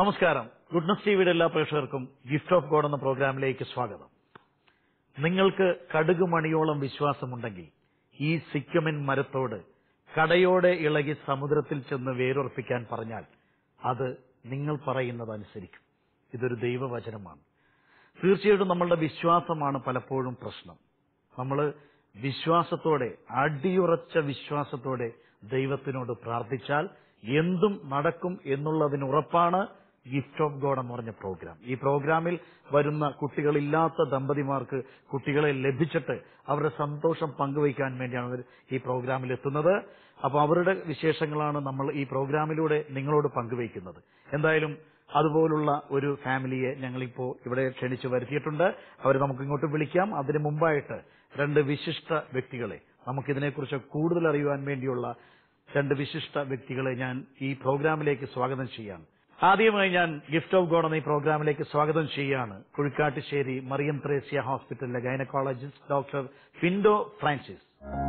നമസ്കാരം ഗുഡ്നസ് ടിവിയുടെ എല്ലാ പ്രേക്ഷകർക്കും ഗിഫ്റ്റ് ഓഫ് ഗോഡ് എന്ന പ്രോഗ്രാമിലേക്ക് സ്വാഗതം നിങ്ങൾക്ക് കടുകുമണിയോളം വിശ്വാസമുണ്ടെങ്കിൽ ഈ സിക്കമിൻ മരത്തോട് കടയോടെ ഇളകി സമുദ്രത്തിൽ ചെന്ന് വേരുറപ്പിക്കാൻ പറഞ്ഞാൽ അത് നിങ്ങൾ പറയുന്നത് അനുസരിക്കും ഇതൊരു ദൈവവചനമാണ് തീർച്ചയായിട്ടും നമ്മളുടെ വിശ്വാസമാണ് പലപ്പോഴും പ്രശ്നം നമ്മൾ വിശ്വാസത്തോടെ അടിയുറച്ച വിശ്വാസത്തോടെ ദൈവത്തിനോട് പ്രാർത്ഥിച്ചാൽ എന്തും നടക്കും എന്നുള്ളതിന് ഉറപ്പാണ് ഗിഫ്റ്റ് ഓഫ് ഗോഡ് എന്ന് പറഞ്ഞ പ്രോഗ്രാം ഈ പ്രോഗ്രാമിൽ വരുന്ന കുട്ടികളില്ലാത്ത ദമ്പതിമാർക്ക് കുട്ടികളെ ലഭിച്ചിട്ട് അവരുടെ സന്തോഷം പങ്കുവയ്ക്കാൻ വേണ്ടിയാണ് അവർ ഈ പ്രോഗ്രാമിൽ എത്തുന്നത് അപ്പോൾ അവരുടെ വിശേഷങ്ങളാണ് നമ്മൾ ഈ പ്രോഗ്രാമിലൂടെ നിങ്ങളോട് പങ്കുവയ്ക്കുന്നത് എന്തായാലും അതുപോലുള്ള ഒരു ഫാമിലിയെ ഞങ്ങളിപ്പോ ഇവിടെ ക്ഷണിച്ചു വരുത്തിയിട്ടുണ്ട് അവരെ നമുക്ക് ഇങ്ങോട്ട് വിളിക്കാം അതിനു മുമ്പായിട്ട് രണ്ട് വിശിഷ്ട വ്യക്തികളെ നമുക്കിതിനെക്കുറിച്ച് കൂടുതൽ അറിയുവാൻ വേണ്ടിയുള്ള രണ്ട് വിശിഷ്ട വ്യക്തികളെ ഞാൻ ഈ പ്രോഗ്രാമിലേക്ക് സ്വാഗതം ചെയ്യാണ് ആദ്യമായി ഞാൻ ഗിഫ്റ്റ് ഓഫ് ഗോഡ് എന്ന ഈ പ്രോഗ്രാമിലേക്ക് സ്വാഗതം ചെയ്യാണ് കുഴിക്കാട്ടുശ്ശേരി മറിയം ത്രേസ്യ ഹോസ്പിറ്റലിലെ ഗൈനക്കോളജിസ്റ്റ് ഡോക്ടർ ഫിൻഡോ ഫ്രാൻസിസ്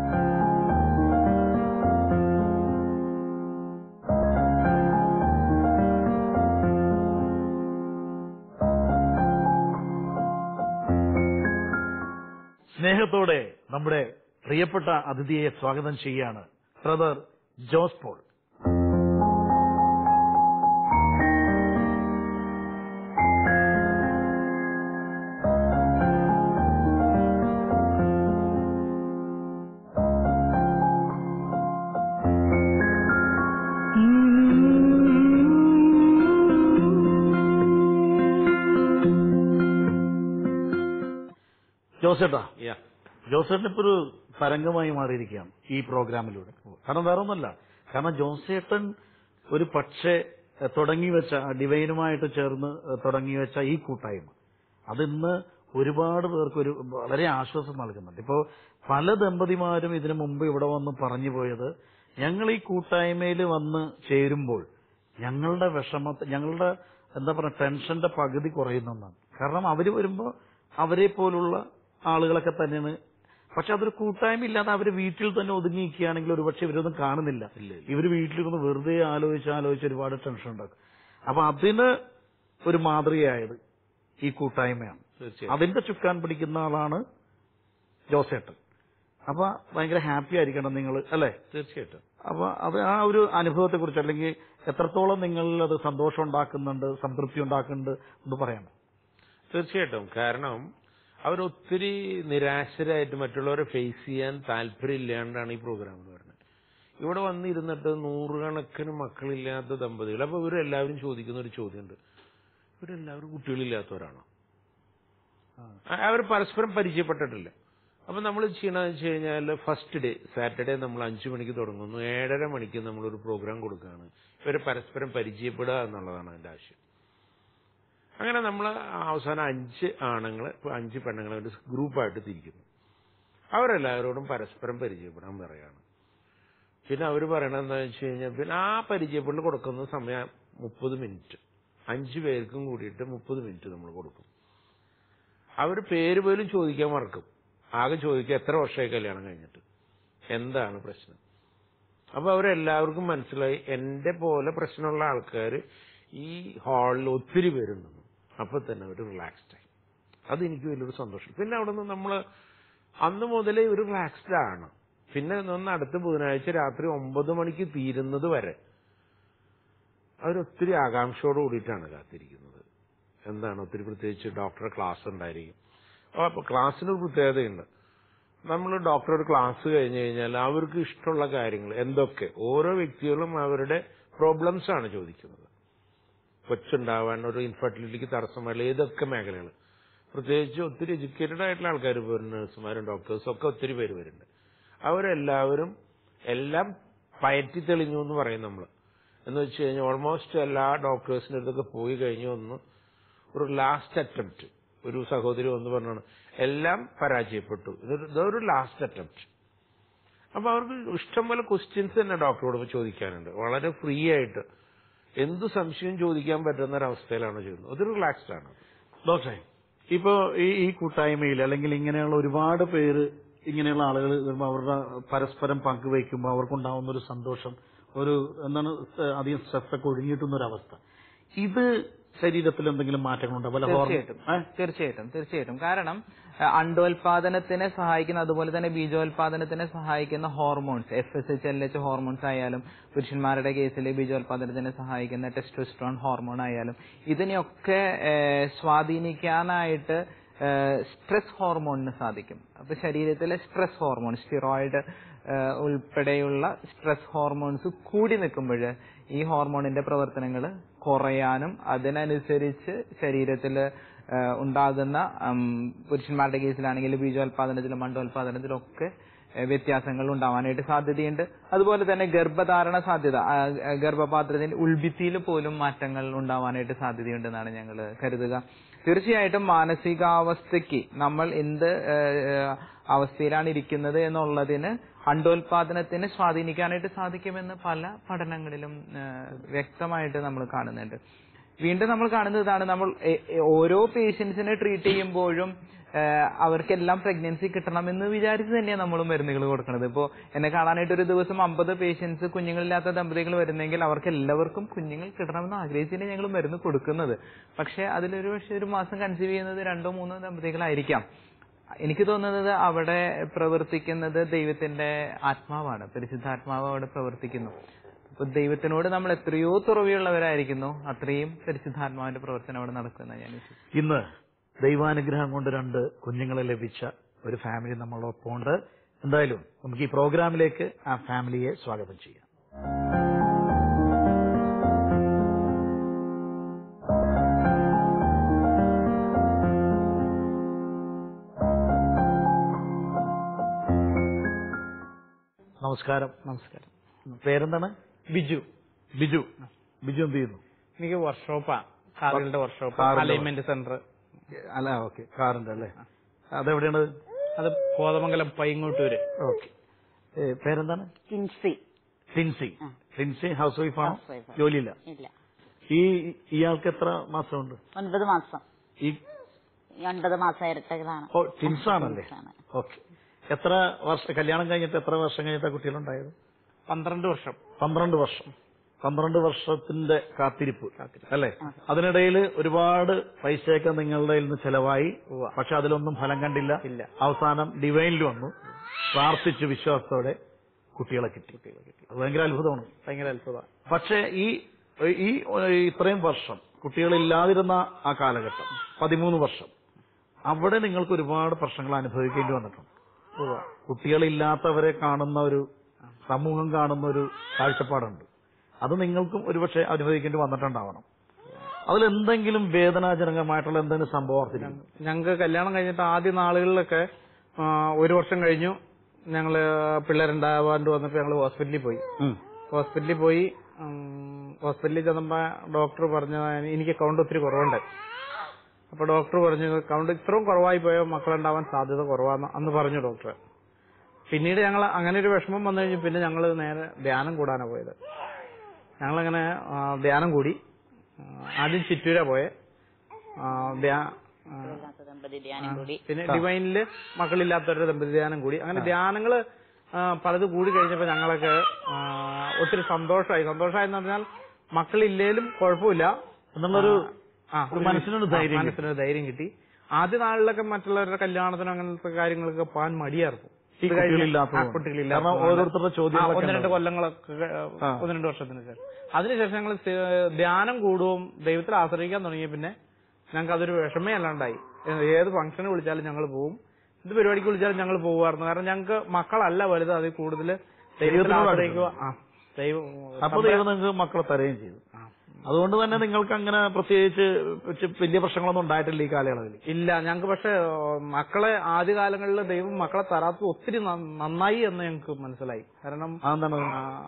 സ്നേഹത്തോടെ നമ്മുടെ പ്രിയപ്പെട്ട അതിഥിയെ സ്വാഗതം ചെയ്യാണ് ബ്രദർ ജോസ് പോൾ ജോസേട്ടാ Yeah. ജോസേട്ടൻ ഇപ്പൊ ഒരു തരംഗമായി മാറിയിരിക്കുകയാണ് ഈ പ്രോഗ്രാമിലൂടെ കാരണം വേറെ ഒന്നല്ല കാരണം ജോസേട്ടൻ ഒരു പക്ഷേ എഹ്, തുടങ്ങി വെച്ച ആ ഡിവൈനുമായിട്ട് ചേർന്ന് എഹ്, തുടങ്ങി വെച്ച ഈ കൂട്ടായ്മ അതിന്ന് ഒരുപാട് പേർക്ക് ഒരു വളരെ ആശ്വാസം നൽകുന്നുണ്ട് ഇപ്പോ പല ദമ്പതിമാരും ഇതിനു മുമ്പ് ഇവിടെ വന്ന് പറഞ്ഞു പോയത് ഞങ്ങൾ ഈ കൂട്ടായ്മയിൽ വന്ന് ചേരുമ്പോൾ ഞങ്ങളുടെ വിഷമ ഞങ്ങളുടെ എന്താ പറയുക ടെൻഷന്റെ പകുതി കുറയുന്നെന്നാണ് കാരണം അവര് വരുമ്പോ അവരെ പോലുള്ള ആളുകളൊക്കെ തന്നെയാണ് പക്ഷെ അതൊരു കൂട്ടായ്മ ഇല്ലാതെ അവര് വീട്ടിൽ തന്നെ ഒതുങ്ങിയിരിക്കുകയാണെങ്കിൽ ഒരുപക്ഷെ ഇവരൊന്നും കാണുന്നില്ല ഇവര് വീട്ടിലിരുന്ന് വെറുതെ ആലോചിച്ച് ആലോചിച്ച് ഒരുപാട് ടെൻഷൻ ഉണ്ടാക്കും അപ്പൊ അതിന് ഒരു മാതൃകയായത് ഈ കൂട്ടായ്മയാണ് തീർച്ചയായും അതിന്റെ ചുക്കാൻ പിടിക്കുന്ന ആളാണ് ജോസേട്ടൻ അപ്പൊ ഭയങ്കര ഹാപ്പി ആയിരിക്കണം നിങ്ങൾ അല്ലെ തീർച്ചയായിട്ടും അപ്പൊ അത് ആ ഒരു അനുഭവത്തെ കുറിച്ച് അല്ലെങ്കിൽ എത്രത്തോളം നിങ്ങളിൽ അത് സന്തോഷം ഉണ്ടാക്കുന്നുണ്ട് സംതൃപ്തി ഉണ്ടാക്കുന്നുണ്ട് എന്ന് പറയാമോ തീർച്ചയായിട്ടും കാരണം അവരൊത്തിരി നിരാശരായിട്ട് മറ്റുള്ളവരെ ഫേസ് ചെയ്യാൻ താല്പര്യമില്ലാണ്ടാണ് ഈ പ്രോഗ്രാമിൽ വരുന്നത് ഇവിടെ വന്നിരുന്നിട്ട് നൂറുകണക്കിന് മക്കളില്ലാത്ത ദമ്പതികൾ അപ്പൊ ഇവരെല്ലാവരും ചോദിക്കുന്ന ഒരു ചോദ്യമുണ്ട് ഇവരെല്ലാവരും കുട്ടികളില്ലാത്തവരാണോ അവർ പരസ്പരം പരിചയപ്പെട്ടിട്ടില്ല അപ്പൊ നമ്മൾ ചെയ്യണമെന്ന് വെച്ച് കഴിഞ്ഞാൽ ഫസ്റ്റ് ഡേ സാറ്റർഡേ നമ്മൾ അഞ്ചു മണിക്ക് തുടങ്ങുന്നു ഏഴര മണിക്ക് നമ്മൾ ഒരു പ്രോഗ്രാം കൊടുക്കുകയാണ് ഇവരെ പരസ്പരം പരിചയപ്പെടുക എന്നുള്ളതാണ് അതിന്റെ ആശയം അങ്ങനെ നമ്മൾ അവസാനം അഞ്ച് ആണുങ്ങളെ അഞ്ച് പെണ്ണുങ്ങളെ ഒരു ഗ്രൂപ്പായിട്ട് തിരിക്കുന്നു അവരെല്ലാവരോടും പരസ്പരം പരിചയപ്പെടാൻ പറയാണ് പിന്നെ അവർ പറയണത് എന്താണെന്ന് വെച്ച് കഴിഞ്ഞാൽ പിന്നെ ആ പരിചയപ്പെടൽ കൊടുക്കുന്ന സമയം മുപ്പത് മിനിറ്റ് അഞ്ച് പേർക്കും കൂടിയിട്ട് മുപ്പത് മിനിറ്റ് നമ്മൾ കൊടുക്കും അവർ പേര് പോലും ചോദിക്കാൻ മറക്കും ആകെ ചോദിക്കുക എത്ര വർഷമായി കല്യാണം കഴിഞ്ഞിട്ട് എന്താണ് പ്രശ്നം അപ്പൊ അവരെല്ലാവർക്കും മനസ്സിലായി എന്റെ പോലെ പ്രശ്നമുള്ള ആൾക്കാർ ഈ ഹാളിൽ ഒത്തിരി പേരുണ്ടെന്ന് അപ്പൊ തന്നെ അവർ റിലാക്സ്ഡ് ആയി അത് എനിക്ക് വലിയൊരു സന്തോഷം പിന്നെ അവിടെ നിന്ന് നമ്മൾ അന്ന് മുതലേ ഒരു റിലാക്സ്ഡ് ആണ് പിന്നെ ഒന്ന് അടുത്ത ബുധനാഴ്ച രാത്രി ഒമ്പത് മണിക്ക് തീരുന്നത് വരെ അവരൊത്തിരി ആകാംക്ഷയോട് കൂടിയിട്ടാണ് കാത്തിരിക്കുന്നത് എന്താണ് ഒത്തിരി പ്രത്യേകിച്ച് ഡോക്ടറെ ക്ലാസ് ഉണ്ടായിരിക്കും അപ്പൊ ക്ലാസ്സിനൊരു പ്രത്യേകതയുണ്ട് നമ്മൾ ഡോക്ടർ ഒരു ക്ലാസ് കഴിഞ്ഞു കഴിഞ്ഞാൽ അവർക്ക് ഇഷ്ടമുള്ള കാര്യങ്ങൾ എന്തൊക്കെ ഓരോ വ്യക്തികളും അവരുടെ പ്രോബ്ലംസ് ആണ് ചോദിക്കുന്നത് കൊച്ചുണ്ടാവാൻ ഒരു ഇൻഫെർട്ടിലിറ്റിക്ക് തടസ്സമായുള്ള ഏതൊക്കെ മേഖലകൾ പ്രത്യേകിച്ച് ഒത്തിരി എഡ്യൂക്കേറ്റഡ് ആയിട്ടുള്ള ആൾക്കാർ പോരും നഴ്സുമാരും ഡോക്ടേഴ്സും ഒക്കെ ഒത്തിരി പേര് വരുന്നുണ്ട് അവരെല്ലാവരും എല്ലാം പയറ്റി തെളിഞ്ഞു എന്ന് പറയും നമ്മൾ എന്ന് വെച്ച് കഴിഞ്ഞാൽ ഓൾമോസ്റ്റ് എല്ലാ ഡോക്ടേഴ്സിന്റെ അടുത്തൊക്കെ പോയി കഴിഞ്ഞു ഒന്ന് ഒരു ലാസ്റ്റ് അറ്റംപ്റ്റ് ഒരു സഹോദരി ഒന്ന് പറഞ്ഞാണ് എല്ലാം പരാജയപ്പെട്ടു ഇതൊരു ഇതൊരു ലാസ്റ്റ് അറ്റംപ്റ്റ് അപ്പൊ അവർക്ക് ഇഷ്ടംപോലെ ക്വസ്റ്റ്യൻസ് തന്നെ ഡോക്ടറോട് ചോദിക്കാനുണ്ട് വളരെ ഫ്രീ ആയിട്ട് എന്ത് സംശയം ചോദിക്കാൻ പറ്റുന്ന ഒരവസ്ഥയിലാണ് ചെയ്യുന്നത് അതൊരു റിലാക്സ്ഡ് ആണ് ഡോക്ടറെ ഇപ്പോ ഈ ഈ കൂട്ടായ്മയിൽ അല്ലെങ്കിൽ ഇങ്ങനെയുള്ള ഒരുപാട് പേര് ഇങ്ങനെയുള്ള ആളുകൾ വരുമ്പോൾ അവരുടെ പരസ്പരം പങ്കുവയ്ക്കുമ്പോൾ അവർക്കുണ്ടാവുന്ന ഒരു സന്തോഷം ഒരു എന്താണ് ഏഹ് അധികം സ്ട്രെസ് ഒക്കെ ഒഴിഞ്ഞിട്ടുന്ന ഒരു അവസ്ഥ ഇത് ശരീരത്തിൽ എന്തെങ്കിലും മാറ്റങ്ങളുണ്ടോ പല തീർച്ചയായിട്ടും ഹോർമോൺ തീർച്ചയായിട്ടും തീർച്ചയായിട്ടും കാരണം അഹ് അണ്ടോൽപാദനത്തിനെ സഹായിക്കുന്ന അതുപോലെ തന്നെ ബീജോൽപാദനത്തിനെ സഹായിക്കുന്ന hormones F S H L H hormones ആയാലും പുരുഷന്മാരുടെ കേസിൽ ബീജോൽപാദനത്തിനെ സഹായിക്കുന്ന ടെസ്റ്റോസ്ട്രോൺ ഹോർമോൺ ആയാലും ഇതിനെയൊക്കെ ഏഹ്, സ്വാധീനിക്കാനായിട്ട് സ്ട്രെസ് ഹോർമോണിന് സാധിക്കും അപ്പൊ ശരീരത്തിലെ സ്ട്രെസ് ഹോർമോൺ സ്റ്റിറോയിഡ് ഉൾപ്പെടെയുള്ള സ്ട്രെസ് ഹോർമോൺസ് കൂടി നിൽക്കുമ്പോൾ ഈ ഹോർമോണിന്റെ പ്രവർത്തനങ്ങൾ കുറയാനും അതിനനുസരിച്ച് ശരീരത്തിൽ ഉണ്ടാകുന്ന ഉം, പുരുഷന്മാരുടെ കേസിലാണെങ്കിൽ ബീജോത്പാദനത്തിലും മണ്ടോത്പാദനത്തിലും ഒക്കെ ഏഹ്, വ്യത്യാസങ്ങൾ ഉണ്ടാവാനായിട്ട് സാധ്യതയുണ്ട് അതുപോലെ തന്നെ ഗർഭധാരണ സാധ്യത ആ, ആ, ഗർഭപാത്രത്തിന്റെ ഉൾഭിത്തിയിൽ പോലും മാറ്റങ്ങൾ ഉണ്ടാവാനായിട്ട് സാധ്യതയുണ്ടെന്നാണ് ഞങ്ങൾ കരുതുക തീർച്ചയായിട്ടും മാനസികാവസ്ഥയ്ക്ക് നമ്മൾ എന്ത് ഏഹ്, അവസ്ഥയിലാണ് ഇരിക്കുന്നത് എന്നുള്ളതിന് അണ്ടോൽപാദനത്തിന് സ്വാധീനിക്കാനായിട്ട് സാധിക്കുമെന്ന് പല പഠനങ്ങളിലും ഏഹ്, വ്യക്തമായിട്ട് നമ്മൾ കാണുന്നുണ്ട് വീണ്ടും നമ്മൾ കാണുന്നത് ഇതാണ് നമ്മൾ എ- എ- ഓരോ പേഷ്യൻസിനെ ട്രീറ്റ് ചെയ്യുമ്പോഴും ഏഹ്, അവർക്കെല്ലാം പ്രഗ്നൻസി കിട്ടണമെന്ന് വിചാരിച്ച് തന്നെയാണ് നമ്മൾ മരുന്നുകൾ കൊടുക്കുന്നത് ഇപ്പോൾ എന്നെ കാണാനായിട്ട് ഒരു ദിവസം അമ്പത് പേഷ്യൻസ് കുഞ്ഞുങ്ങളില്ലാത്ത ദമ്പതികൾ വരുന്നെങ്കിൽ അവർക്ക് എല്ലാവർക്കും കുഞ്ഞുങ്ങൾ കിട്ടണമെന്ന് ആഗ്രഹിച്ചിട്ട് ഞങ്ങൾ മരുന്ന് കൊടുക്കുന്നത് പക്ഷെ അതിലൊരു പക്ഷെ ഒരു മാസം കൺസീവ് ചെയ്യുന്നത് രണ്ടോ മൂന്നോ ദമ്പതികളായിരിക്കാം എനിക്ക് തോന്നുന്നത് അവിടെ പ്രവർത്തിക്കുന്നത് ദൈവത്തിന്റെ ആത്മാവാണ് പരിശുദ്ധാത്മാവ് അവിടെ പ്രവർത്തിക്കുന്നു അപ്പൊ ദൈവത്തിനോട് നമ്മൾ എത്രയോ തുറവിയുള്ളവരായിരിക്കുന്നു അത്രയും പരിശുദ്ധാത്മാവിന്റെ പ്രവർത്തനം അവിടെ നടക്കുന്ന ഞാൻ വിശ്വസിക്കുന്നു ഇന്ന് ദൈവാനുഗ്രഹം കൊണ്ട് രണ്ട് കുഞ്ഞുങ്ങളെ ലഭിച്ച ഒരു ഫാമിലി നമ്മളൊപ്പം ഉണ്ട് എന്തായാലും നമുക്ക് ഈ പ്രോഗ്രാമിലേക്ക് ആ ഫാമിലിയെ സ്വാഗതം ചെയ്യാം നമസ്കാരം നമസ്കാരം പേരെന്താണ് ബിജു ബിജു ബിജു എന്ത് ചെയ്യുന്നു എനിക്ക് വർക്ക്ഷോപ്പാ കാറുകളുടെ വർക്ക്ഷോപ്പ് കാറിന്റെ അലൈൻമെന്റ് സെന്റർ അല്ല ഓക്കെ കാറിന്റെ അല്ലേ അതെവിടെയാണ് അത് കോതമംഗലം പൈങ്ങോട്ടൂര് ഓക്കെ പേരെന്താണ് കിൻസി ടിൻസി ആ. ടിൻസി ഹൗസ് വൈഫ് ആണോ House wife. ജോലിയില്ല ഇല്ല ഈ ഇയാൾക്ക് എത്ര മാസമുണ്ട് ഒൻപത് മാസം ഈ ഈ ഒൻപത് മാസം ഇരട്ടകളാണ് ഓ ടിൻസ് ആണല്ലേ Twins ആണ്. ഓക്കെ എത്ര വർഷം കല്യാണം കഴിഞ്ഞിട്ട് എത്ര വർഷം കഴിഞ്ഞിട്ടാ കുട്ടികളുണ്ടായത് പന്ത്രണ്ട് വർഷം പന്ത്രണ്ട് വർഷം പന്ത്രണ്ട് വർഷത്തിന്റെ കാത്തിരിപ്പ് അല്ലേ അതിനിടയിൽ ഒരുപാട് പൈസയൊക്കെ നിങ്ങളുടെ കയ്യിൽ നിന്ന് ചെലവായി പക്ഷെ അതിലൊന്നും ഫലം കണ്ടില്ല ഇല്ല. അവസാനം ഡിവൈനിൽ വന്നു പ്രാർത്ഥിച്ച് വിശ്വാസത്തോടെ കുട്ടികളെ കിട്ടി കുട്ടികളെ കിട്ടി അത് ഭയങ്കര അത്ഭുതമാണ് ഭയങ്കര അത്ഭുത പക്ഷേ ഈ ഈ ഇത്രയും വർഷം കുട്ടികളില്ലാതിരുന്ന ആ കാലഘട്ടം പതിമൂന്ന് വർഷം അവിടെ നിങ്ങൾക്ക് ഒരുപാട് പ്രശ്നങ്ങൾ അനുഭവിക്കേണ്ടി വന്നിട്ടുണ്ട് കുട്ടികളില്ലാത്തവരെ കാണുന്ന ഒരു സമൂഹം കാണുന്ന ഒരു കാഴ്ചപ്പാടുണ്ട് അത് നിങ്ങൾക്കും ഒരുപക്ഷെ അനുഭവിക്കേണ്ടി വന്നിട്ടുണ്ടാവണം അതിലെന്തെങ്കിലും വേദനാജനകമായിട്ടുള്ള എന്തെങ്കിലും സംഭവം ഓർത്തിരിക്കുന്നു ഞങ്ങൾക്ക് കല്യാണം കഴിഞ്ഞിട്ട് ആദ്യ നാളുകളിലൊക്കെ ആ, ഒരു വർഷം കഴിഞ്ഞു ഞങ്ങള് പിള്ളേരുണ്ടാവാണ്ട് വന്നപ്പോ ഞങ്ങൾ ഹോസ്പിറ്റലിൽ പോയി ഹോസ്പിറ്റലിൽ പോയി ഉം, ഹോസ്പിറ്റലിൽ ചെന്നപ്പോ ഡോക്ടർ പറഞ്ഞു എനിക്ക് കൗണ്ട് ഒത്തിരി കുറവുണ്ട് അപ്പൊ ഡോക്ടർ പറഞ്ഞു കൗണ്ട് ഇത്രയും കുറവായി പോയോ മക്കളുണ്ടാവാൻ സാധ്യത കുറവാന്ന് അന്ന് പറഞ്ഞു ഡോക്ടർ പിന്നീട് ഞങ്ങൾ അങ്ങനെ ഒരു വിഷമം വന്നു കഴിഞ്ഞു പിന്നെ ഞങ്ങൾ നേരെ ധ്യാനം കൂടാനാണ് പോയത് ഞങ്ങളങ്ങനെ ആ, ധ്യാനം കൂടി ആ, ആദ്യം ചിറ്റൂര പോയെ ആ, ധ്യാ- ആ, ഇല്ലാത്ത ദമ്പതി ധ്യാനം കൂടി പിന്നെ ഡിവൈനില് മക്കളില്ലാത്തവരുടെ ദമ്പതി ധ്യാനം കൂടി അങ്ങനെ ധ്യാനങ്ങള് ആ, പലത് കൂടി കഴിഞ്ഞപ്പോ ഞങ്ങളൊക്കെ ആ, ഒത്തിരി സന്തോഷമായി സന്തോഷമായെന്ന് പറഞ്ഞാൽ മക്കളില്ലേലും കുഴപ്പമില്ല എന്നുള്ളൊരു ആ, ഒരു മനസ്സിനൊരു ധൈര്യം ആ, മനസ്സിനൊരു ധൈര്യം കിട്ടി ആദ്യ നാളിലൊക്കെ മറ്റുള്ളവരുടെ കല്യാണത്തിനും അങ്ങനത്തെ കാര്യങ്ങളൊക്കെ പോകാൻ മടിയായിരുന്നു ഈ ഇത് കഴിഞ്ഞ് കുട്ടികളില്ലാത്തത് ആ, കൊണ്ട്. കുട്ടികളില്ലാത്തത് കാരണം ഓരോരുത്തരുടെ കൊണ്ട്. ചോദ്യങ്ങളൊക്കെ ആ, ഒന്ന് രണ്ട് ഉണ്ടാവും. കൊല്ലങ്ങളൊക്കെ ആ. ഒന്ന് രണ്ട് വർഷത്തിന് ശേഷം അതിനുശേഷം ഞങ്ങൾ ധ്യാനം കൂടുകയും ദൈവത്തിൽ ആശ്രയിക്കാൻ തുടങ്ങിയ പിന്നെ ഞങ്ങൾക്ക് അതൊരു വിഷമേ അല്ലാണ്ടായി ഏ- ഏത് ഫംഗ്ഷന് വിളിച്ചാലും ഞങ്ങൾ പോവും എന്ത് പരിപാടിക്ക് വിളിച്ചാലും ഞങ്ങൾ പോകുമായിരുന്നു കാരണം ഞങ്ങൾക്ക് മക്കളല്ല വലുത് അതിൽ കൂടുതൽ ദൈവത്തിൽ ദൈവത്തിനോട് ആശ്രയിക്കുക ആ ദൈവം അപ്പൊ ദൈവം നിങ്ങൾക്ക് മക്കളെ തരുകയും ചെയ്തു അതുകൊണ്ട് തന്നെ നിങ്ങൾക്ക് അങ്ങനെ പ്രത്യേകിച്ച് ചെ- വലിയ പ്രശ്നങ്ങളൊന്നും ഉണ്ടായിട്ടില്ല ഈ കാലയളവിൽ ഇല്ല ഞങ്ങൾക്ക് പക്ഷെ മക്കളെ ആദ്യകാലങ്ങളിൽ ദൈവം മക്കളെ തരാത്തത് ഒത്തിരി നന്ന- നന്നായി എന്ന് ഞങ്ങൾക്ക് മനസ്സിലായി കാരണം അതെന്താണ്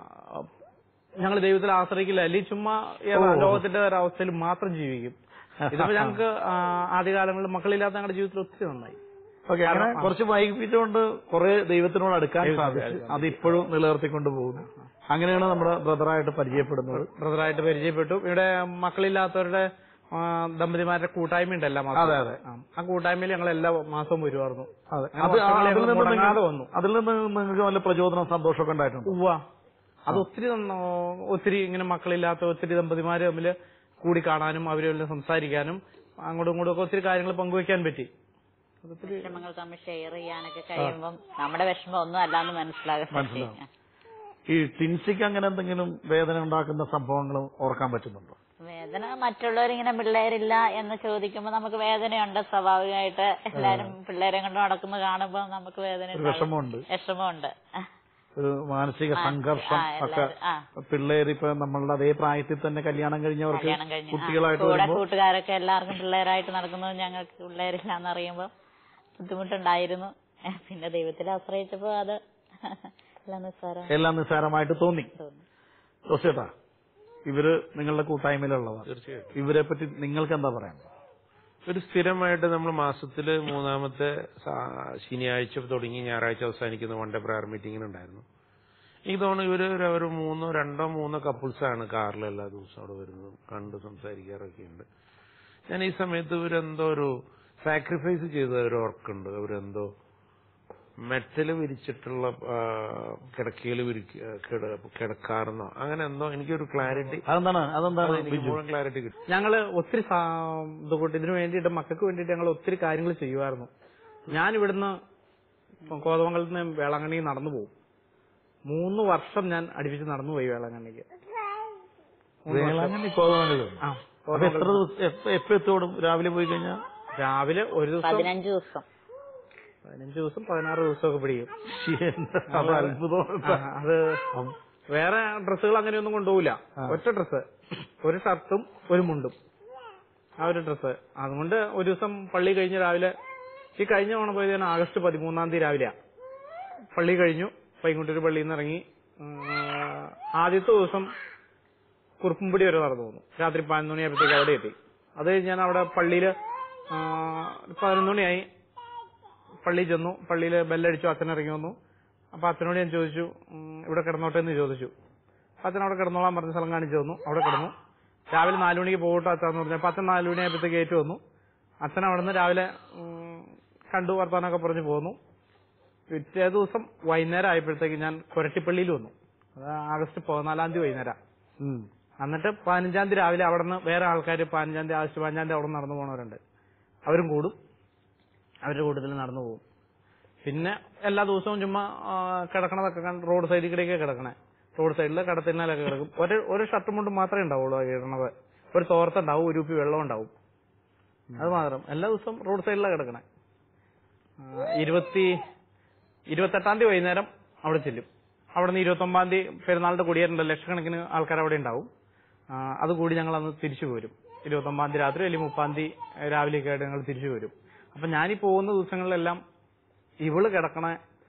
ഞങ്ങൾ ദൈവത്തിൽ ആശ്രയിക്കില്ല അല്ലെങ്കിൽ ചുമ്മാ ഏതാ ലോകത്തിന്റെ ഒരു അവസ്ഥയിൽ മാത്രം ജീവിക്കും ഇതിപ്പോ ഞങ്ങൾക്ക് ആ, ആദ്യകാലങ്ങളിൽ മക്കളില്ലാത്ത ഞങ്ങളുടെ ജീവിതത്തിൽ ഒത്തിരി നന്നായി ഓക്കെ അങ്ങനെ കുറച്ച് വൈകിപ്പിച്ചുകൊണ്ട് കുറെ ദൈവത്തിനോട് അടുക്കാൻ സാധിച്ചു അത് ഇപ്പോഴും നിലനിർത്തിക്കൊണ്ട് പോകുന്നു അങ്ങനെയാണ് നമ്മുടെ ബ്രദറായിട്ട് പരിചയപ്പെടുന്നത് ബ്രദറായിട്ട് പരിചയപ്പെട്ടു ഇവിടെ മക്കളില്ലാത്തവരുടെ ആ, ദമ്പതിമാരുടെ കൂട്ടായ്മ ഉണ്ട് എല്ലാ മാസവും അതെ, അതെ. ആ, ആ കൂട്ടായ്മയിൽ ഞങ്ങൾ എല്ലാ മാസവും വരുമായിരുന്നു അതെ അങ്ങനെ അത് വർഷങ്ങൾ അതിൽ ഞങ്ങൾ നിന്ന് മുടങ്ങാതെ നിങ്ങൾ- വന്നു അതിൽ നിന്ന് നിങ്ങൾക്ക് നല്ല പ്രചോദനം സന്തോഷമൊക്കെ ഉണ്ടായിട്ടുണ്ട് ഉവ്വ അത് ഒത്തിരി നന്ന- ഒത്തിരി ഇങ്ങനെ മക്കളില്ലാത്ത ഒത്തിരി ദമ്പതിമാര് തമ്മിൽ കൂടി കാണാനും അവരെല്ലാം സംസാരിക്കാനും അങ്ങോട്ടും ഇങ്ങോട്ടും ഒക്കെ ഒത്തിരി കാര്യങ്ങൾ പങ്കുവെക്കാൻ പറ്റി വിഷമങ്ങൾ തമ്മിൽ ഷെയർ ചെയ്യാനൊക്കെ കഴിയുമ്പം നമ്മുടെ വിഷമം ഒന്നും അല്ലാന്ന് മനസ്സിലാകും മനസ്സിലാവും. ഈ ടിൻസിക്ക് അങ്ങനെ എന്തെങ്കിലും വേദന ഉണ്ടാക്കുന്ന സംഭവങ്ങൾ ഓർക്കാൻ പറ്റുന്നുണ്ടോ വേദന മറ്റുള്ളവരിങ്ങനെ പിള്ളേരില്ല എന്ന് ചോദിക്കുമ്പോൾ നമുക്ക് വേദനയുണ്ട് സ്വാഭാവികമായിട്ട് എല്ലാരും പിള്ളേരെ കൊണ്ട് നടക്കുന്ന കാണുമ്പോൾ നമുക്ക് വേദന ഒരു ഉണ്ടാകും. വിഷമമുണ്ട് വിഷമമുണ്ട് ഒരു മാനസിക ആ, സംഘർഷം ആ, ഒക്കെ എല്ലാവരും, ആ. പിള്ളേർ ഇപ്പൊ നമ്മളുടെ അതേ പ്രായത്തിൽ തന്നെ കല്യാണം കഴിഞ്ഞവർക്ക് കല്യാണം കഴിഞ്ഞ് ആ, കുട്ടികളായിട്ട് കൂടെ വരുമ്പോ കൂട്ടുകാരൊക്കെ എല്ലാവർക്കും പിള്ളേരായിട്ട് നടക്കുന്നത് ഞങ്ങൾക്ക് പിള്ളേരില്ല എന്നറിയുമ്പോൾ ബുദ്ധിമുട്ടുണ്ടായിരുന്നു പിന്നെ ദൈവത്തിൽ ആശ്രയിച്ചപ്പോ അത് എല്ലാം നിസ്സാരം എല്ലാം നിസ്സാരമായിട്ട് തോന്നി തോന്നി ജോസേട്ടാ ഇവര് നിങ്ങളുടെ കൂട്ടായ്മയിലുള്ളവർ തീർച്ചയായിട്ടും ഇവരെ പറ്റി നിങ്ങൾക്ക് എന്താ പറയാൻ ഒരു സ്ഥിരമായിട്ട് നമ്മൾ മാസത്തില് മൂന്നാമത്തെ സാ- ശനിയാഴ്ച തുടങ്ങി ഞായറാഴ്ച അവസാനിക്കുന്ന വൺ ഡേ പ്രയർ മീറ്റിംഗിന് ഉണ്ടായിരുന്നു എനിക്ക് തോന്നുന്നു ഇവര് ഒരു- ഒരു മൂന്നോ രണ്ടോ മൂന്നോ കപ്പിൾസ് ആണ് കാറിൽ എല്ലാ ദിവസവും അവിടെ വരുന്നതും കണ്ട് സംസാരിക്കാറൊക്കെ ഉണ്ട് ഞാൻ ഈ സമയത്ത് ഇവരെന്തോ ഒരു സാക്രിഫൈസ് ചെയ്ത ഒരു ഓർക്കുണ്ട് അവരെന്തോ മെറ്റല് വിരിച്ചിട്ടുള്ള കിടക്കയിൽ കിടക്കാറെന്നോ അങ്ങനെ എന്തോ എനിക്കൊരു ക്ലാരിറ്റി അതെന്താണ് അതെന്താണ് എനിക്ക് ബിജു മുഴുവൻ ക്ലാരിറ്റി കിട്ടി ഞങ്ങള് ഒത്തിരി സാ- ഇതുകൊണ്ട് ഇതിനു വേണ്ടിയിട്ട് മക്കൾക്ക് വേണ്ടിയിട്ട് ഞങ്ങൾ ഒത്തിരി കാര്യങ്ങൾ ചെയ്യുമായിരുന്നു ഞാൻ ഇവിടുന്ന് കോതമംഗലത്ത് നിന്ന് വേളാങ്കണ്ണി നടന്നു പോകും മൂന്ന് വർഷം ഞാൻ അടുപ്പിച്ച് നടന്നു പോയി വേളാങ്കണ്ണിക്ക് മൂന്ന് വർഷം. വേളാങ്കണ്ണി കോതമംഗലം ആ അപ്പൊ എത്ര ദിവസം എപ്പ- എപ്പ എത്തോടും രാവിലെ പോയി കഴിഞ്ഞാൽ രാവിലെ ഒരു ദിവസം പതിനഞ്ച് ദിവസം പതിനഞ്ച് ദിവസം പതിനാറ് ദിവസമൊക്കെ പിടിക്കും അത് അത്ഭുതം ആ, അത് വേറെ ഡ്രസ്സുകൾ അങ്ങനെയൊന്നും കൊണ്ടുപോകില്ല ഒറ്റ ഡ്രസ്സ് ഒരു ഷർട്ടും ഒരു മുണ്ടും ആ ഒരു ഡ്രസ്സ് അതുകൊണ്ട് ഒരു ദിവസം പള്ളി കഴിഞ്ഞ് രാവിലെ ഈ കഴിഞ്ഞ ഓണം പോയത് ഞാൻ ആഗസ്റ്റ് പതിമൂന്നാം തീയതി രാവിലെയാ പള്ളി കഴിഞ്ഞു പൈങ്കുട്ടൂർ പള്ളിയിൽ നിന്ന് ഇറങ്ങി ഉം, ആദ്യത്തെ ദിവസം കുറുപ്പുംപടി വരെ നടന്നു പോന്നു രാത്രി പതിനൊന്ന് മണിയായപ്പോഴത്തേക്ക് അവിടെ എത്തി അത് കഴിഞ്ഞ് ഞാൻ അവിടെ പള്ളിയില് ആ, പതിനൊന്ന് മണിയായി പള്ളിയിൽ ചെന്നു പള്ളിയിൽ ബെല്ലടിച്ചു അച്ഛൻ ഇറങ്ങി വന്നു അപ്പൊ അച്ഛനോട് ഞാൻ ചോദിച്ചു ഉം, ഇവിടെ കിടന്നോട്ടെ എന്ന് ചോദിച്ചു അച്ഛൻ അവിടെ കിടന്നോളാൻ പറഞ്ഞ സ്ഥലം കാണിച്ചു തന്നു അവിടെ കിടന്നു രാവിലെ നാലു മണിക്ക് പോകട്ടെ അച്ഛന്ന് പറഞ്ഞു അപ്പൊ അച്ഛൻ നാലു മണിയായപ്പോഴത്തേക്ക് ഏറ്റു വന്നു അച്ഛൻ അവിടെ നിന്ന് രാവിലെ ഉം, കണ്ടു വർത്താനൊക്കെ പറഞ്ഞു പോന്നു പിറ്റേ ദിവസം വൈകുന്നേരം ആയപ്പോഴത്തേക്ക് ഞാൻ കൊരട്ടിപ്പള്ളിയിൽ വന്നു അത് ആഗസ്റ്റ് പതിനാലാം തീയതി വൈകുന്നേരം ഉം. എന്നിട്ട് പതിനഞ്ചാം തീയതി രാവിലെ അവിടെ നിന്ന് വേറെ ആൾക്കാർ പതിനഞ്ചാം തീയതി ആഗസ്റ്റ് പതിനഞ്ചാം തീയതി അവിടെ നടന്നു പോണവരുണ്ട് അവരും കൂടും അവരുടെ കൂട്ടത്തിൽ നടന്നു പോകും പിന്നെ എല്ലാ ദിവസവും ചുമ്മാ ആ, കിടക്കണതൊക്കെ കണ്ട് റോഡ് സൈഡിൽ കൂടെയൊക്കെ കിടക്കണേ റോഡ് സൈഡിൽ കടത്തിനാലൊക്കെ കിടക്കും ഒരു ഒരു ഷർട്ടും മുണ്ടും മാത്രമേ ഉണ്ടാവുള്ളൂ ആ ഇടണത് ഒരു തോർത്തുണ്ടാവും ഒരു ഉപ്പി വെള്ളം ഉണ്ടാവും അത് മാത്രം എല്ലാ ദിവസവും റോഡ് സൈഡിലാണ് കിടക്കണേ ആ, ഇരുപത്തി ഇരുപത്തെട്ടാം തീയതി വൈകുന്നേരം അവിടെ ചെല്ലും അവിടെ നിന്ന് ഇരുപത്തൊമ്പതാം തീയതി പെരുന്നാളിന്റെ കൊടിയേറുണ്ട് ലക്ഷക്കണക്കിന് ആൾക്കാർ അവിടെ ഉണ്ടാവും ആ, അതുകൂടി ഞങ്ങൾ അന്ന് തിരിച്ചു പോരും ഇരുപത്തൊമ്പതാം തീയതി രാത്രി അല്ലെങ്കിൽ മുപ്പാം തീയതി രാവിലെയൊക്കെ ആയിട്ട് ഞങ്ങൾ തിരിച്ചു വരും അപ്പൊ ഞാനീ പോകുന്ന ദിവസങ്ങളിലെല്ലാം ഇവള് കിടക്കണ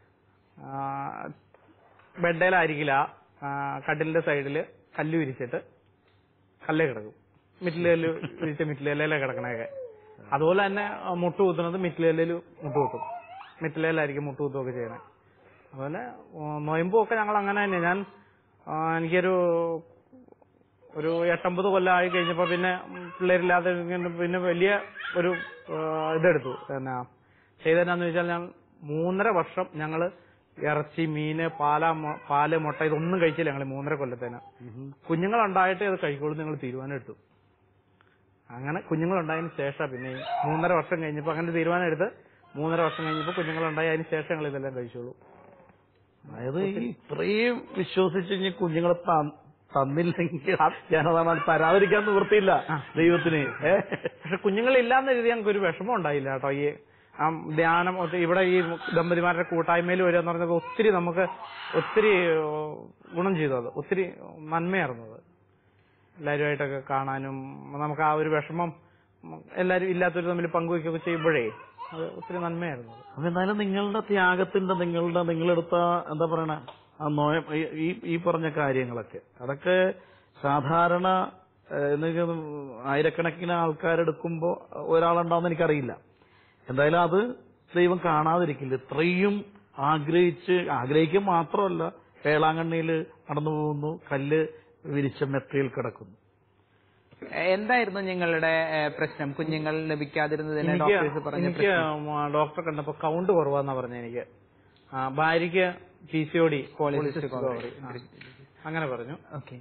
ആ, ബെഡേലായിരിക്കില്ല ആ, കട്ടിലിന്റെ സൈഡില് കല്ല് വിരിച്ചിട്ട് കല്ലേ കിടക്കും മിറ്റിലേല് വിരിച്ച മിറ്റിലേലേ കിടക്കണൊക്കെ അതുപോലെ തന്നെ ആ, മുട്ട് കുത്തുന്നത് മിറ്റിലേലിൽ മുട്ട് കുത്തും മിറ്റിലേലായിരിക്കും മുട്ട് കുത്തുമൊക്കെ ചെയ്യണേ അതുപോലെ ആ, നൊയമ്പും ഒക്കെ ഞങ്ങൾ അങ്ങനെ തന്നെ ഞാൻ ആ, എനിക്കൊരു ഒരു എട്ടമ്പത് കൊല്ലം ആയി കഴിഞ്ഞപ്പോ പിന്നെ ഉം, പിള്ളേരില്ലാതെ ഇങ്ങനെ പിന്നെ വലിയ ഒരു ആ, ഇതെടുത്തു എന്നാ ചെയ്തെന്നാന്ന് വെച്ചാൽ ഞാൻ മൂന്നര വർഷം ഞങ്ങള് ഇറച്ചി മീന് പാല മൊ- പാല് മുട്ട ഇതൊന്നും കഴിച്ചില്ല ഞങ്ങൾ മൂന്നര കൊല്ലത്തേന് കുഞ്ഞുങ്ങളുണ്ടായിട്ടേ അത് കഴിക്കുള്ളൂ നിങ്ങൾ തീരുമാനം എടുത്തു അങ്ങനെ കുഞ്ഞുങ്ങളുണ്ടായതിന് ശേഷം പിന്നെ ഈ മൂന്നര വർഷം കഴിഞ്ഞപ്പോ അങ്ങനെ തീരുമാനം എടുത്ത് മൂന്നര വർഷം കഴിഞ്ഞപ്പോ കുഞ്ഞുങ്ങളുണ്ടായി അതിന് ശേഷം ഞങ്ങൾ ഇതെല്ലാം കഴിച്ചോളൂ അതായത് ഈ ഇത്രയും വിശ്വസിച്ച് ഇനി കുഞ്ഞുങ്ങളെ ത- തന്നില്ലെങ്കിൽ ഞാനതാണ് തരാതിരിക്കാൻ നിവൃത്തിയില്ല ദൈവത്തിന് ഏ? പക്ഷെ കുഞ്ഞുങ്ങളില്ലാന്ന് എഴുതി ഞങ്ങൾക്ക് ഒരു വിഷമം ഉണ്ടായില്ല കേട്ടോ ഈ ആ ധ്യാനം ഒത്തി- ഇവിടെ ഈ ദമ്പതിമാരുടെ കൂട്ടായ്മയിൽ വരിക എന്ന് പറഞ്ഞത് ഒത്തിരി നമുക്ക് ഒത്തിരി ഏഹ്, ഗുണം ചെയ്തു അത് ഒത്തിരി നന്മയായിരുന്നു അത് എല്ലാവരുമായിട്ടൊക്കെ കാണാനും നമുക്ക് ആ ഒരു വിഷമം ഉം, എല്ലാവരും ഇല്ലാത്തവർ തമ്മിൽ പങ്കുവയ്ക്കുകയൊക്കെ ചെയ്യുമ്പോഴേ അത് ഒത്തിരി നന്മയായിരുന്നു അത് അപ്പൊ എന്നാലും നിങ്ങളുടെ ത്യാഗത്തിന്റെ നിങ്ങളുടെ നിങ്ങളെടുത്ത എന്താ പറയണ ആ നോയ ഈ- ഈ ഈ പറഞ്ഞ കാര്യങ്ങളൊക്കെ അതൊക്കെ സാധാരണ ഏഹ്, എനിക്ക് ആയിരക്കണക്കിന് ആൾക്കാരെടുക്കുമ്പോ ഒരാളുണ്ടാവുന്ന എനിക്കറിയില്ല എന്തായാലും അത് ദൈവം കാണാതിരിക്കില്ല ഇത്രയും ആഗ്രഹിച്ച് ആഗ്രഹിക്കുക മാത്രമല്ല വേളാങ്കണ്ണിയിൽ നടന്നു പോകുന്നു കല്ല് വിരിച്ച മെത്തയിൽ കിടക്കുന്നു എന്തായിരുന്നു നിങ്ങളുടെ ഏഹ്, പ്രശ്നം കുഞ്ഞുങ്ങൾ ലഭിക്കാതിരുന്നതിന് എനിക്ക് ഡോക്ടേഴ്സ് പറഞ്ഞ എനിക്ക് ഡോക്ടറെ കണ്ടപ്പോ കൗണ്ട് കുറവാന്നാ പറഞ്ഞ എനിക്ക് ആ, ഭാര്യയ്ക്ക് P C O D Polycystic ovary. അങ്ങനെ പറഞ്ഞു ഓക്കെ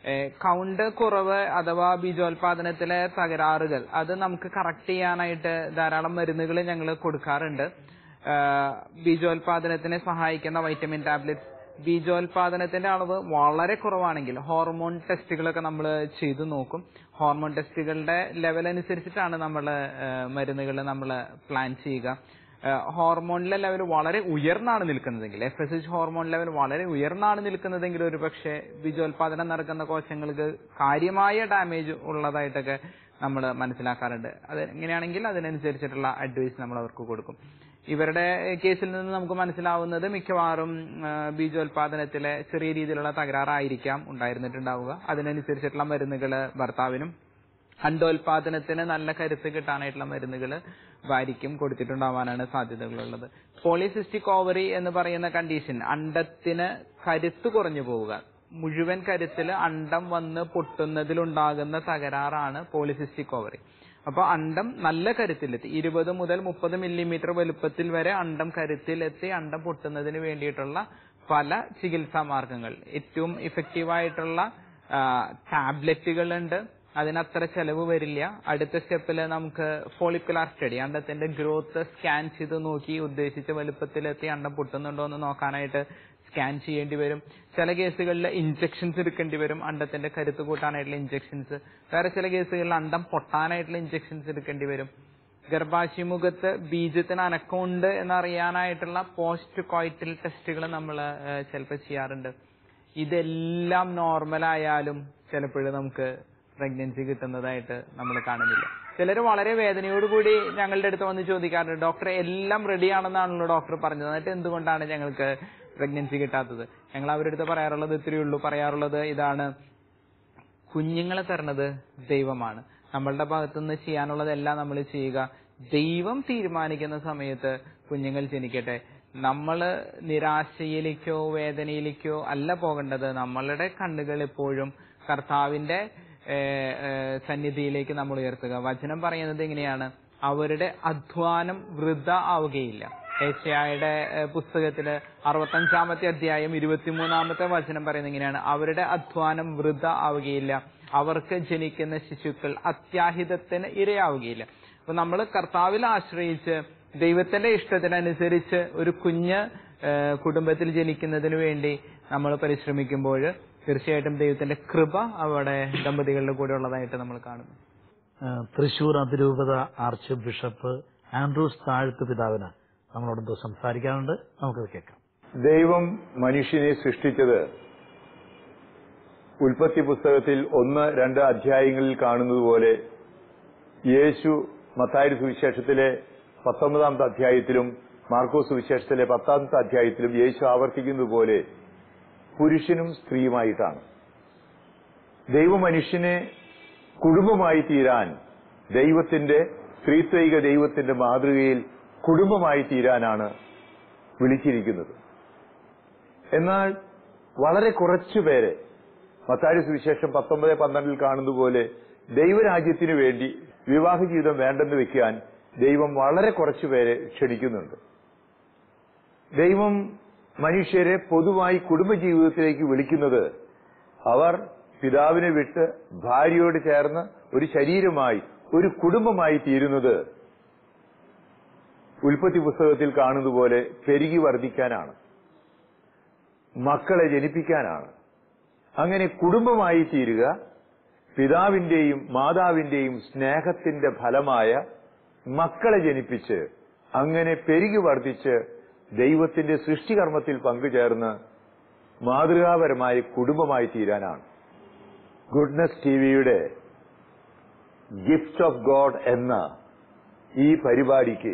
കൗണ്ട് കുറവ് അഥവാ ബീജോത്പാദനത്തിലെ തകരാറുകൾ അത് നമുക്ക് കറക്റ്റ് ചെയ്യാനായിട്ട് ധാരാളം മരുന്നുകൾ ഞങ്ങൾ കൊടുക്കാറുണ്ട് ഏഹ് ബീജോത്പാദനത്തിനെ സഹായിക്കുന്ന വൈറ്റമിൻ ടാബ്ലറ്റ്സ് ബീജോത്പാദനത്തിന്റെ അളവ് വളരെ കുറവാണെങ്കിൽ ഹോർമോൺ ടെസ്റ്റുകളൊക്കെ നമ്മൾ ചെയ്തു നോക്കും ഹോർമോൺ ടെസ്റ്റുകളുടെ ലെവൽ അനുസരിച്ചിട്ടാണ് നമ്മൾ മരുന്നുകൾ നമ്മൾ പ്ലാൻ ചെയ്യുക ഏഹ് ഹോർമോണിലെ ലെവൽ വളരെ ഉയർന്നാണ് നിൽക്കുന്നതെങ്കിൽ F S H hormone level വളരെ ഉയർന്നാണ് നിൽക്കുന്നതെങ്കിൽ ഒരു പക്ഷേ ബീജോത്പാദനം നടക്കുന്ന കോശങ്ങൾക്ക് കാര്യമായ ഡാമേജ് ഉള്ളതായിട്ടൊക്കെ നമ്മൾ മനസ്സിലാക്കാറുണ്ട് അത് എങ്ങനെയാണെങ്കിൽ അതിനനുസരിച്ചിട്ടുള്ള അഡ്വൈസ് നമ്മൾ അവർക്ക് കൊടുക്കും ഇവരുടെ കേസിൽ നിന്ന് നമുക്ക് മനസ്സിലാവുന്നത് മിക്കവാറും ആ, ബീജോത്പാദനത്തിലെ ചെറിയ രീതിയിലുള്ള തകരാറായിരിക്കാം ഉണ്ടായിരുന്നിട്ടുണ്ടാവുക അതിനനുസരിച്ചിട്ടുള്ള മരുന്നുകൾ ഭർത്താവിനും അണ്ടോൽപാദനത്തിന് നല്ല കരുത്ത് കിട്ടാനായിട്ടുള്ള മരുന്നുകൾ ഭാര്യയ്ക്കും കൊടുത്തിട്ടുണ്ടാവാനാണ് സാധ്യതകളുള്ളത് പോളിസിസ്റ്റിക് ഓവറി എന്ന് പറയുന്ന കണ്ടീഷൻ അണ്ടത്തിന് കരുത്ത് കുറഞ്ഞു പോവുക മുഴുവൻ കരുത്തിൽ അണ്ടം വന്ന് പൊട്ടുന്നതിലുണ്ടാകുന്ന തകരാറാണ് പോളിസിസ്റ്റിക് ഓവറി അപ്പൊ അണ്ടം നല്ല കരുത്തിലെത്തി ഇരുപത് മുതൽ മുപ്പത് മില്ലിമീറ്റർ വലുപ്പത്തിൽ വരെ അണ്ടം കരുത്തിലെത്തി അണ്ടം പൊട്ടുന്നതിന് വേണ്ടിയിട്ടുള്ള പല ചികിത്സാ മാർഗങ്ങൾ ഏറ്റവും ഇഫക്റ്റീവായിട്ടുള്ള ടാബ്ലറ്റുകളുണ്ട് അതിനത്ര ചെലവ് വരില്ല അടുത്ത സ്റ്റെപ്പിൽ നമുക്ക് ഫോളിക്കുലാർ സ്റ്റഡി അണ്ടത്തിന്റെ ഗ്രോത്ത് സ്കാൻ ചെയ്ത് നോക്കി ഉദ്ദേശിച്ച വലുപ്പത്തിലെത്തി അണ്ടം പൊട്ടുന്നുണ്ടോ എന്ന് നോക്കാനായിട്ട് സ്കാൻ ചെയ്യേണ്ടി വരും ചില കേസുകളിൽ ഇഞ്ചെക്ഷൻസ് എടുക്കേണ്ടി വരും അണ്ടത്തിന്റെ കരുത്ത് കൂട്ടാനായിട്ടുള്ള ഇഞ്ചെക്ഷൻസ് വേറെ ചില കേസുകളിൽ അണ്ടം പൊട്ടാനായിട്ടുള്ള ഇഞ്ചെക്ഷൻസ് എടുക്കേണ്ടി വരും ഗർഭാശയമുഖത്ത് ബീജത്തിന് അനക്കമുണ്ട് എന്നറിയാനായിട്ടുള്ള പോസ്റ്റ് കോയിറ്റൽ ടെസ്റ്റുകൾ നമ്മൾ ചിലപ്പോൾ ചെയ്യാറുണ്ട് ഇതെല്ലാം നോർമലായാലും ചിലപ്പോഴും നമുക്ക് പ്രഗ്നൻസി കിട്ടുന്നതായിട്ട് നമ്മൾ കാണുന്നില്ല ചിലർ വളരെ വേദനയോടുകൂടി ഞങ്ങളുടെ അടുത്ത് വന്ന് ചോദിക്കാറുണ്ട് ഡോക്ടറെ എല്ലാം റെഡി ആണെന്നാണല്ലോ ഡോക്ടർ പറഞ്ഞത് എന്നിട്ട് എന്തുകൊണ്ടാണ് ഞങ്ങൾക്ക് പ്രഗ്നൻസി കിട്ടാത്തത് ഞങ്ങൾ അവരുടെ അടുത്ത് പറയാറുള്ളത് ഇത്രയേ ഉള്ളൂ പറയാറുള്ളത് ഇതാണ് കുഞ്ഞുങ്ങളെ തരണത് ദൈവമാണ് നമ്മളുടെ ഭാഗത്തുനിന്ന് ചെയ്യാനുള്ളതെല്ലാം നമ്മൾ ചെയ്യുക ദൈവം തീരുമാനിക്കുന്ന സമയത്ത് കുഞ്ഞുങ്ങൾ ജനിക്കട്ടെ നമ്മൾ നിരാശയിലേക്കോ വേദനയിലേക്കോ അല്ല പോകേണ്ടത് നമ്മളുടെ കണ്ണുകൾ എപ്പോഴും കർത്താവിന്റെ ഏഹ്, ഏഹ്, സന്നിധിയിലേക്ക് നമ്മൾ ഉയർത്തുക വചനം പറയുന്നത് എങ്ങനെയാണ് അവരുടെ അധ്വാനം വൃഥ ആവുകയില്ല ഏഷ്യായുടെ ഏഹ്, പുസ്തകത്തില് അറുപത്തഞ്ചാമത്തെ അധ്യായം ഇരുപത്തിമൂന്നാമത്തെ വചനം പറയുന്നത് ഇങ്ങനെയാണ് അവരുടെ അധ്വാനം വൃഥ ആവുകയില്ല അവർക്ക് ജനിക്കുന്ന ശിശുക്കൾ അത്യാഹിതത്തിന് ഇരയാവുകയില്ല അപ്പൊ നമ്മൾ കർത്താവിൽ ആശ്രയിച്ച് ദൈവത്തിന്റെ ഇഷ്ടത്തിനനുസരിച്ച് ഒരു കുഞ്ഞ് ഏഹ്, കുടുംബത്തിൽ ജനിക്കുന്നതിന് വേണ്ടി നമ്മൾ പരിശ്രമിക്കുമ്പോൾ തീർച്ചയായിട്ടും ദൈവത്തിന്റെ കൃപ അവിടെ ദമ്പതികളുടെ കൂടെ ഉള്ളതായിട്ട് നമ്മൾ കാണുന്നു ആ, തൃശൂർ അതിരൂപത ആർച്ച് ബിഷപ്പ് ആൻഡ്രൂസ് താഴ്ത്തു പിതാവിന് നമ്മളോട് സംസാരിക്കാനുണ്ട് നമുക്കത് കേൾക്കാം ദൈവം മനുഷ്യനെ സൃഷ്ടിച്ചത് ഉൽപ്പത്തി പുസ്തകത്തിൽ ഒന്ന് രണ്ട് അധ്യായങ്ങളിൽ കാണുന്നത് പോലെ യേശു മത്തായി സുവിശേഷത്തിലെ പത്തൊമ്പതാമത്തെ അധ്യായത്തിലും മാർക്കോസ് സുവിശേഷത്തിലെ പത്താമത്തെ അധ്യായത്തിലും യേശു ആവർത്തിക്കുന്നത് പോലെ പുരുഷനും സ്ത്രീയുമായിട്ടാണ് ദൈവ മനുഷ്യനെ കുടുംബമായി തീരാൻ ദൈവത്തിന്റെ സ്ത്രീത്വൈക ദൈവത്തിന്റെ മാതൃകയിൽ കുടുംബമായി തീരാനാണ് വിളിച്ചിരിക്കുന്നത് എന്നാൽ വളരെ കുറച്ചുപേരെ മത്താരി സുവിശേഷം പത്തൊമ്പത് പന്ത്രണ്ടിൽ കാണുന്നത് പോലെ ദൈവരാജ്യത്തിനു വേണ്ടി വിവാഹ ജീവിതം വേണ്ടെന്ന് വെക്കാൻ ദൈവം വളരെ കുറച്ചുപേരെ ക്ഷണിക്കുന്നുണ്ട് ദൈവം മനുഷ്യരെ പൊതുവായി കുടുംബജീവിതത്തിലേക്ക് വിളിക്കുന്നത് അവർ പിതാവിനെ വിട്ട് ഭാര്യയോട് ചേർന്ന് ഒരു ശരീരമായി ഒരു കുടുംബമായി തീരുന്നത് ഉൽപ്പത്തി പുസ്തകത്തിൽ കാണുന്നത് പോലെ പെരുകി വർദ്ധിക്കാനാണ് മക്കളെ ജനിപ്പിക്കാനാണ് അങ്ങനെ കുടുംബമായി തീരുക പിതാവിന്റെയും മാതാവിന്റെയും സ്നേഹത്തിന്റെ ഫലമായ മക്കളെ ജനിപ്പിച്ച് അങ്ങനെ പെരുകി വർദ്ധിച്ച് ദൈവത്തിന്റെ സൃഷ്ടികർമ്മത്തിൽ പങ്കുചേർന്ന് മാതൃകാപരമായ കുടുംബമായി തീരാനാണ് ഗുഡ്നസ് ടിവിയുടെ ഗിഫ്റ്റ് ഓഫ് ഗോഡ് എന്ന ഈ പരിപാടിക്ക്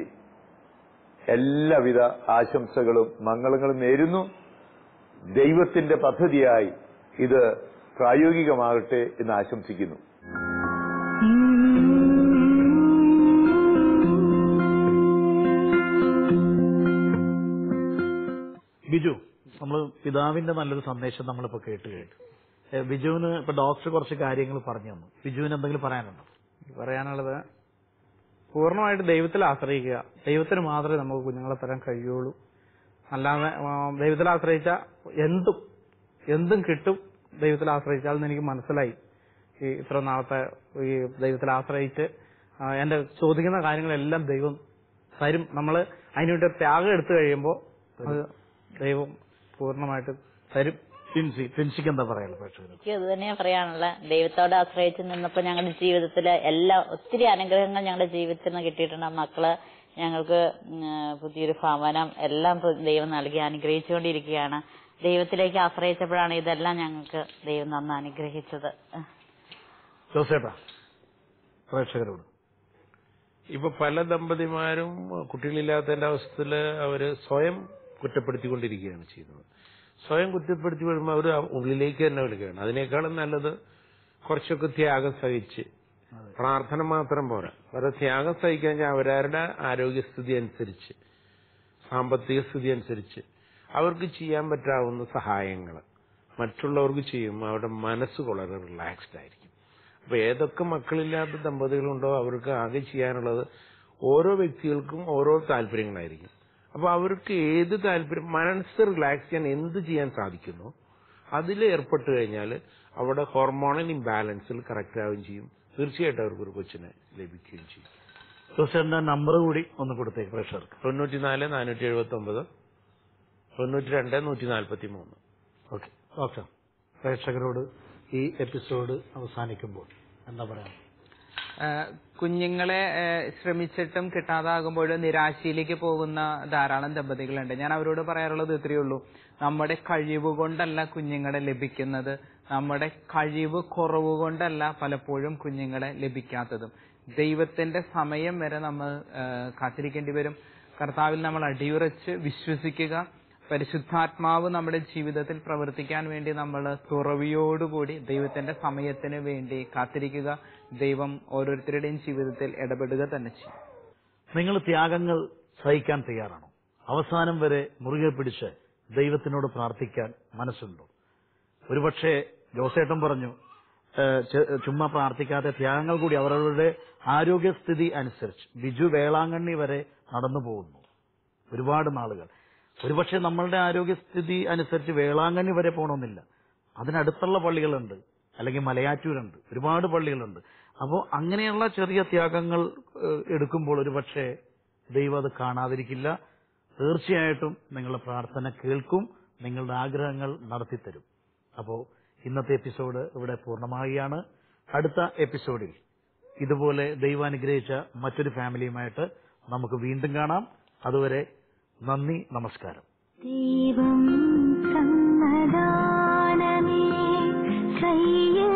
എല്ലാവിധ ആശംസകളും മംഗളങ്ങളും നേരുന്നു ദൈവത്തിന്റെ പദ്ധതിയായി ഇത് പ്രായോഗികമാകട്ടെ എന്ന് ആശംസിക്കുന്നു ബിജു നമ്മൾ പിതാവിന്റെ നല്ലൊരു സന്ദേശം നമ്മളിപ്പോ കേട്ട് കേട്ടു ഏ, ബിജുവിന് ഇപ്പൊ ഡോക്ടർ കുറച്ച് കാര്യങ്ങൾ പറഞ്ഞു തന്നു ബിജുവിന് എന്തെങ്കിലും പറയാനുണ്ടോ പറയാനുള്ളത് പൂർണ്ണമായിട്ട് ദൈവത്തിൽ ആശ്രയിക്കുക ദൈവത്തിന് മാത്രമേ നമുക്ക് കുഞ്ഞുങ്ങളെ തരാൻ കഴിയുള്ളൂ അല്ലാതെ ആ, ദൈവത്തിൽ ആശ്രയിച്ച എന്തും എന്തും കിട്ടും ദൈവത്തിൽ ആശ്രയിച്ചാൽ എന്ന് എനിക്ക് മനസ്സിലായി ഈ ഇത്ര നാളത്തെ ഈ ദൈവത്തിൽ ആശ്രയിച്ച് ആ, എന്റെ ചോദിക്കുന്ന കാര്യങ്ങളെല്ലാം ദൈവം തരും നമ്മൾ അതിനുവേണ്ടി ഒരു ത്യാഗം എടുത്തു കഴിയുമ്പോൾ അത് ദൈവം പൂർണ്ണമായിട്ട് തരും ഫിൻസി ഫിൻസിക്ക് എന്താ പറയാനുള്ളത് പ്രേക്ഷകർ എനിക്ക് അത് തന്നെയാ പറയാനുള്ള ദൈവത്തോട് ആശ്രയിച്ച് നിന്നപ്പോൾ ഞങ്ങളുടെ ജീവിതത്തില് എല്ലാ ഒത്തിരി അനുഗ്രഹങ്ങൾ ഞങ്ങളുടെ ജീവിതത്തിൽ നിന്ന് കിട്ടിയിട്ടുണ്ട് ആ മക്കള് ഞങ്ങൾക്ക് ഉം, പുതിയൊരു ഭവനം എല്ലാം പ്ര- ദൈവം നൽകി അനുഗ്രഹിച്ചുകൊണ്ടിരിക്കുകയാണ് ദൈവത്തിലേക്ക് ആശ്രയിച്ചപ്പോഴാണ് ഇതെല്ലാം ഞങ്ങൾക്ക് ദൈവം നന്ന് അനുഗ്രഹിച്ചത് ജോസേട്ടാ പ്രേക്ഷകരോട് ഇപ്പൊ പല ദമ്പതിമാരും കുട്ടികളില്ലാത്തതിന്റെ അവസ്ഥയില് അവര് സ്വയം കുറ്റപ്പെടുത്തിക്കൊണ്ടിരിക്കുകയാണ് ചെയ്യുന്നത് സ്വയം കുറ്റപ്പെടുത്തി വരുമ്പോൾ അവർ ഉള്ളിലേക്ക് തന്നെ വിളിക്കുകയാണ് അതിനേക്കാളും നല്ലത് കുറച്ചൊക്കെ ത്യാഗം സഹിച്ച് പ്രാർത്ഥന മാത്രം പോരാ അവരെ ത്യാഗം സഹിക്കാൻ വെച്ചാൽ അവരവരുടെ ആരോഗ്യസ്ഥിതി അനുസരിച്ച് സാമ്പത്തിക സ്ഥിതി അനുസരിച്ച് അവർക്ക് ചെയ്യാൻ പറ്റാവുന്ന സഹായങ്ങൾ മറ്റുള്ളവർക്ക് ചെയ്യുമ്പോൾ അവരുടെ മനസ്സ് വളരെ റിലാക്സ്ഡ് ആയിരിക്കും അപ്പൊ ഏതൊക്കെ മക്കളില്ലാത്ത ദമ്പതികളുണ്ടോ അവർക്ക് ആകെ ചെയ്യാനുള്ളത് ഓരോ വ്യക്തികൾക്കും ഓരോ താല്പര്യങ്ങളായിരിക്കും അപ്പൊ അവർക്ക് ഏത് താല്പര്യം മനസ്സ് റിലാക്സ് ചെയ്യാൻ എന്ത് ചെയ്യാൻ സാധിക്കുന്നു അതിൽ ഏർപ്പെട്ട് കഴിഞ്ഞാൽ അവിടെ ഹോർമോണൽ ഇംബാലൻസിൽ കറക്റ്റ് ആവുകയും ചെയ്യും തീർച്ചയായിട്ടും അവർക്ക് ഒരു കൊച്ചിനെ ലഭിക്കുകയും ചെയ്യും ജോസേട്ടന്റെ നമ്പർ കൂടി ഒന്ന് കൊടുത്തേക്ക് പ്രേക്ഷകർക്ക് തൊണ്ണൂറ്റിനാല് നാനൂറ്റി എഴുപത്തി ഒമ്പത് തൊണ്ണൂറ്റി രണ്ട് നൂറ്റി നാൽപ്പത്തി മൂന്ന് ഓക്കെ ഡോക്ടർ പ്രേക്ഷകരോട് ഈ എപ്പിസോഡ് അവസാനിക്കുമ്പോൾ എന്താ പറയാ ഏഹ് കുഞ്ഞുങ്ങളെ ഏഹ് ശ്രമിച്ചിട്ടും കിട്ടാതാകുമ്പോൾ നിരാശയിലേക്ക് പോകുന്ന ധാരാളം ദമ്പതികളുണ്ട് ഞാൻ അവരോട് പറയാറുള്ളത് ഇത്രയേ ഉള്ളൂ നമ്മുടെ കഴിവ് കൊണ്ടല്ല കുഞ്ഞുങ്ങളെ ലഭിക്കുന്നത് നമ്മുടെ കഴിവ് കുറവ് കൊണ്ടല്ല പലപ്പോഴും കുഞ്ഞുങ്ങളെ ലഭിക്കാത്തതും ദൈവത്തിന്റെ സമയം വരെ നമ്മൾ ഏഹ് കാത്തിരിക്കേണ്ടി വരും കർത്താവിൽ നമ്മൾ അടിയുറച്ച് വിശ്വസിക്കുക പരിശുദ്ധാത്മാവ് നമ്മുടെ ജീവിതത്തിൽ പ്രവർത്തിക്കാൻ വേണ്ടി നമ്മൾ തുറവിയോടുകൂടി ദൈവത്തിന്റെ സമയത്തിന് വേണ്ടി കാത്തിരിക്കുക ദൈവം ഓരോരുത്തരുടെയും ജീവിതത്തിൽ ഇടപെടുക തന്നെ ചെയ്യും നിങ്ങൾ ത്യാഗങ്ങൾ സഹിക്കാൻ തയ്യാറാണോ അവസാനം വരെ മുറുകെ പിടിച്ച് ദൈവത്തിനോട് പ്രാർത്ഥിക്കാൻ മനസ്സുണ്ടോ ഒരുപക്ഷെ ജോസേട്ടൻ പറഞ്ഞു ഏഹ്, ചെ- ചുമ്മാ പ്രാർത്ഥിക്കാതെ ത്യാഗങ്ങൾ കൂടി അവരവരുടെ ആരോഗ്യസ്ഥിതി അനുസരിച്ച് ബിജു വേളാങ്കണ്ണി വരെ നടന്നു പോകുന്നു ഒരുപാട് നാളുകൾ ഒരുപക്ഷെ നമ്മളുടെ ആരോഗ്യസ്ഥിതി അനുസരിച്ച് വേളാങ്കണ്ണി വരെ പോകണമെന്നില്ല അതിനടുത്തുള്ള പള്ളികളുണ്ട് അല്ലെങ്കിൽ മലയാറ്റൂരുണ്ട് ഒരുപാട് പള്ളികളുണ്ട് അപ്പോൾ അങ്ങനെയുള്ള ചെറിയ ത്യാഗങ്ങൾ ഏഹ്, എടുക്കുമ്പോൾ ഒരുപക്ഷെ ദൈവം അത് കാണാതിരിക്കില്ല തീർച്ചയായിട്ടും നിങ്ങളുടെ പ്രാർത്ഥന കേൾക്കും നിങ്ങളുടെ ആഗ്രഹങ്ങൾ നടത്തിത്തരും അപ്പോൾ ഇന്നത്തെ എപ്പിസോഡ് ഇവിടെ പൂർണ്ണമാവുകയാണ് അടുത്ത എപ്പിസോഡിൽ ഇതുപോലെ ദൈവം അനുഗ്രഹിച്ച മറ്റൊരു ഫാമിലിയുമായിട്ട് നമുക്ക് വീണ്ടും കാണാം അതുവരെ നന്ദി നമസ്കാരം ദൈവം സമ്മദാനമേ ശയ്യ